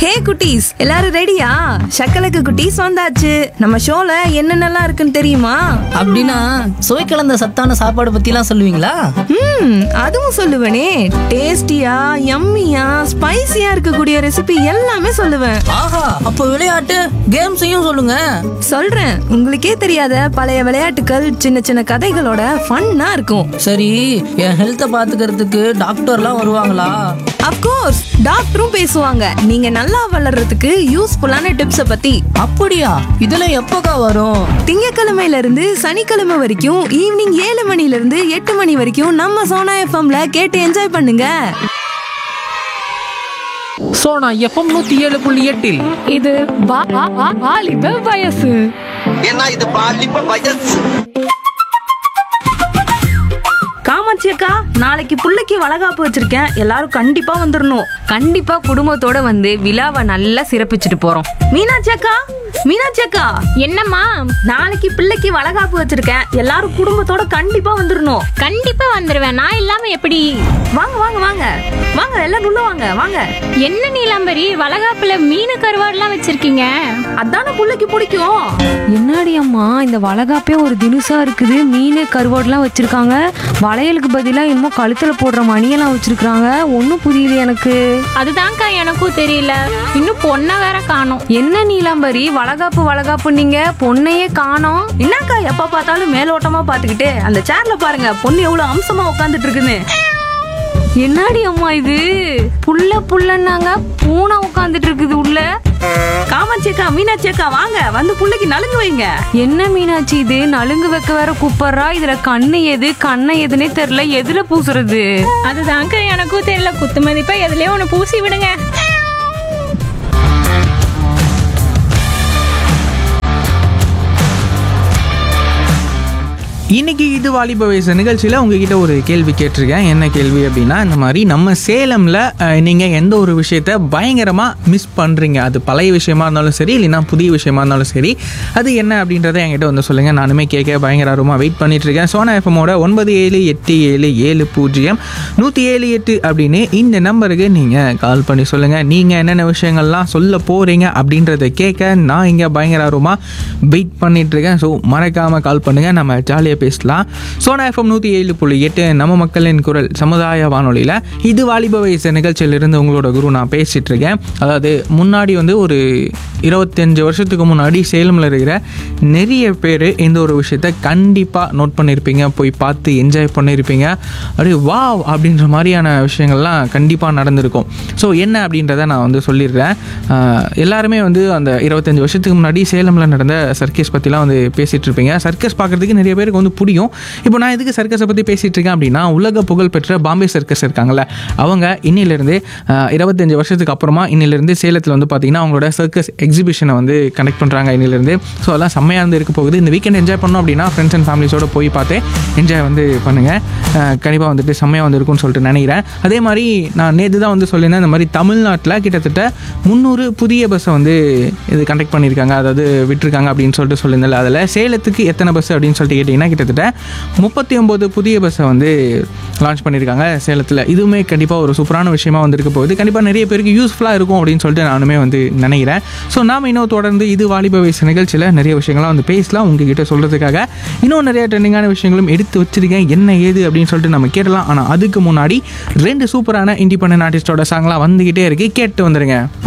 ஹே குட்டீஸ் எல்லாரும் ரெடியா சக்கலக்கு குட்டீஸ் வந்தாச்சு நம்ம ஷோல என்னென்னலாம் இருக்குன்னு தெரியுமா அப்படின்னா சுவை கலந்த சத்தான சாப்பாடு பத்திலாம் சொல்லுவீங்களா ம் அதுவும் சொல்லுவேனே டேஸ்டியா யம்மியா ஸ்பைசியா இருக்கக்கூடிய ரெசிபி எல்லாமே சொல்லுவேன் ஆஹா அப்போ விளையாட்டு கேம்ஸையும் சொல்லுங்க சொல்றேன் உங்களுக்கே தெரியாத பழைய விளையாட்டுகள் சின்ன சின்ன கதைகளோட ஃபன்னா இருக்கும் சரி என் ஹெல்த்தை பாத்துக்கிறதுக்கு டாக்டர்லாம் வருவாங்களா அப்கோர்ஸ் டாக்டரும் பேசுவாங்க நீங்க நல்லா வளர்றதுக்கு யூஸ்ஃபுல்லான டிப்ஸ பத்தி அப்படியா இதெல்லாம் எப்போக்கா வரும் திங்கக்கிழமையில இருந்து சனிக்கிழமை வரைக்கும் ஈவினிங் ஏழு மணில இருந்து எட்டு மணி வரைக்கும் நம்ம சோனா எஃப்எம்ல கேட்டு என்ஜாய் பண்ணுங்க சோனா எஃப்எம் நூத்தி ஏழு புள்ளி எட்டில் இது வா- வா- வா- வாலிப வயசு ஏன்னா இது பாலிப்ப வயசு காமாட்சி அக்கா நாளைக்கு புள்ளைக்கு வளகாப்பு வச்சிருக்கேன் எல்லாரும் கண்டிப்பா வந்துடணும் கண்டிப்பா குடும்பத்தோட வந்து விழாவை நல்லா சிறப்பிச்சுட்டு போறோம் மீனாட்சி அக்கா மீனாட்சி அக்கா என்னம்மா நாளைக்கு பிள்ளைக்கு வளகாப்பு வச்சிருக்கேன் எல்லாரும் குடும்பத்தோட கண்டிப்பா வந்துடணும் கண்டிப்பா வந்துருவேன் நான் இல்லாம எப்படி வாங்க வாங்க வாங்க வாங்க எல்லாரும் உள்ள வாங்க வாங்க என்ன நீலாம்பரி வளகாப்புல மீன் கருவாடுலாம் வச்சிருக்கீங்க அதான புள்ளைக்கு பிடிக்கும் என்னடி அம்மா இந்த வளகாப்பே ஒரு தினுசா இருக்குது மீன் கருவாடுலாம் வச்சிருக்காங்க வளையலுக்கு பதிலா என்னமோ கழுத்துல போடுற மணியெல்லாம் வச்சிருக்காங்க ஒன்னும் புரியல எனக்கு அதுதான்க்கா எனக்கும் தெரியல இன்னும் பொண்ணை வேற காணோம் என்ன நீலாம்பரி வளகாப்பு வளகாப்பு நீங்க பொண்ணையே காணோம் என்னக்கா எப்ப பார்த்தாலும் மேலோட்டமா பாத்துக்கிட்டு அந்த சேர்ல பாருங்க பொண்ணு எவ்வளவு அம்சமா உட்காந்துட்டு இருக்குன்னு என்னடி அம்மா இது புள்ள புள்ளன்னாங்க பூனை உட்காந்துட்டு இருக்குது உள்ள காமாட்சி அக்கா மீனாட்சி அக்கா வாங்க வந்து புள்ளைக்கு நலுங்கு வைங்க என்ன மீனாட்சி இது நலுங்கு வைக்க வேற கூப்பிடுறா இதுல கண்ணு எது கண்ணை எதுனே தெரியல எதுல பூசுறது அதுதான்க்கா எனக்கும் தெரியல குத்து மதிப்பா எதுலயோ ஒண்ணு பூசி விடுங்க இன்னைக்கு இது வாலிப வயசு நிகழ்ச்சியில் உங்ககிட்ட ஒரு கேள்வி கேட்டிருக்கேன் என்ன கேள்வி அப்படின்னா இந்த மாதிரி நம்ம சேலமில் நீங்கள் எந்த ஒரு விஷயத்த பயங்கரமாக மிஸ் பண்ணுறீங்க அது பழைய விஷயமா இருந்தாலும் சரி இல்லைன்னா புதிய விஷயமா இருந்தாலும் சரி அது என்ன அப்படின்றத என்கிட்ட வந்து சொல்லுங்கள் நானுமே கேட்க பயங்கர ஆர்வமாக வெயிட் பண்ணிட்டு இருக்கேன் சோனா எஃப்எம்மோட ஒன்பது ஏழு எட்டு ஏழு ஏழு பூஜ்ஜியம் நூற்றி ஏழு எட்டு அப்படின்னு இந்த நம்பருக்கு நீங்கள் கால் பண்ணி சொல்லுங்கள் நீங்கள் என்னென்ன விஷயங்கள்லாம் சொல்ல போகிறீங்க அப்படின்றத கேட்க நான் இங்கே பயங்கர ஆர்வமாக வெயிட் பண்ணிட்டு இருக்கேன் ஸோ மறக்காமல் கால் பண்ணுங்கள் நம்ம ஜாலியாக பேசலாம் சோனா எஃப்எம் நூற்றி ஏழு புள்ளி எட்டு நம்ம மக்களின் குரல் சமுதாய வானொலியில் இது வாலிப வயசு நிகழ்ச்சியிலிருந்து உங்களோட குரு நான் பேசிகிட்டு இருக்கேன் அதாவது முன்னாடி வந்து ஒரு இருபத்தஞ்சு வருஷத்துக்கு முன்னாடி சேலமில் இருக்கிற நிறைய பேர் இந்த ஒரு விஷயத்த கண்டிப்பாக நோட் பண்ணியிருப்பீங்க போய் பார்த்து என்ஜாய் பண்ணியிருப்பீங்க அப்படியே வாவ் அப்படின்ற மாதிரியான விஷயங்கள்லாம் கண்டிப்பாக நடந்திருக்கும் ஸோ என்ன அப்படின்றத நான் வந்து சொல்லிடுறேன் ஆஹ் எல்லாருமே வந்து அந்த இருபத்தஞ்சு வருஷத்துக்கு முன்னாடி சேலமில் நடந்த சர்க்கஸ் பற்றிலாம் வந்து பேசிகிட்டு இருப்பீங்க சர்க்கஸ் பார்க்குறதுக்கு நிறைய பேருக்கு வந்து பிடிக்கும் இப்போ நான் எதுக்கு சர்க்கஸை பற்றி பேசிகிட்டு இருக்கேன் அப்படின்னா உலக புகழ்பெற்ற பாம்பே சர்க்கஸ் இருக்காங்கல்ல அவங்க இன்னிலிருந்து ஆஹ் இருபத்தஞ்சு வருஷத்துக்கு அப்புறமா இன்னிலிருந்து சேலத்தில் வந்து பார்த்திங்கன்னா அவங்களோட சர்க்கஸ் எக்ஸிபிஷனை வந்து கனெக்ட் பண்ணுறாங்க இன்னிலிருந்து ஸோ அதெல்லாம் செம்மையாக இருந்து இருக்க போகுது இந்த வீக்கெண்ட் என்ஜாய் பண்ணோம் அப்படின்னா ஃப்ரெண்ட்ஸ் அண்ட் ஃபேமிலிஸோட போய் பார்த்து என்ஜாய் வந்து பண்ணுங்கள் கண்டிப்பாக வந்துட்டு செம்மையாக வந்து இருக்கும்னு சொல்லிட்டு நினைக்கிறேன் அதே மாதிரி நான் நேற்று தான் வந்து சொல்லியிருந்தேன் இந்த மாதிரி தமிழ்நாட்டில் கிட்டத்தட்ட முந்நூறு புதிய பஸ்ஸை வந்து இது கண்டக்ட் பண்ணியிருக்காங்க அதாவது விட்டுருக்காங்க அப்படின்னு சொல்லிட்டு சொல்லியிருந்தேன் அதில் சேலத்துக்கு எத்தனை பஸ் அப்படின்னு சொல்லிட்டு கேட்டிங்கன்னா கிட்டத்தட்ட முப்பத்தி ஒம்பது புதிய பஸ்ஸை வந்து லான்ச் பண்ணியிருக்காங்க சேலத்தில் இதுவுமே கண்டிப்பாக ஒரு சூப்பரான விஷயமா வந்திருக்க போகுது கண்டிப்பாக நிறைய பேருக்கு யூஸ்ஃபுல்லாக இருக்கும் அப்படின்னு சொல்லிட்டு நானுமே வந்து நினைக்கிறேன் ஸோ நாம் இன்னும் தொடர்ந்து இது வாலிப வயசு நிகழ்ச்சியில் நிறைய விஷயங்கள்லாம் வந்து பேசலாம் உங்ககிட்ட சொல்கிறதுக்காக இன்னும் நிறைய ட்ரெண்டிங்கான விஷயங்களும் எடுத்து வச்சிருக்கேன் என்ன ஏது அப்படின்னு சொல்லிட்டு நம்ம கேட்டலாம் ஆனால் அதுக்கு முன்னாடி ரெண்டு சூப்பரான இண்டிபெண்டன்ட் ஆர்டிஸ்டோட சாங்லாம் வந்துக்கிட்டே இருக்கு கேட்டு வந்துடுங்க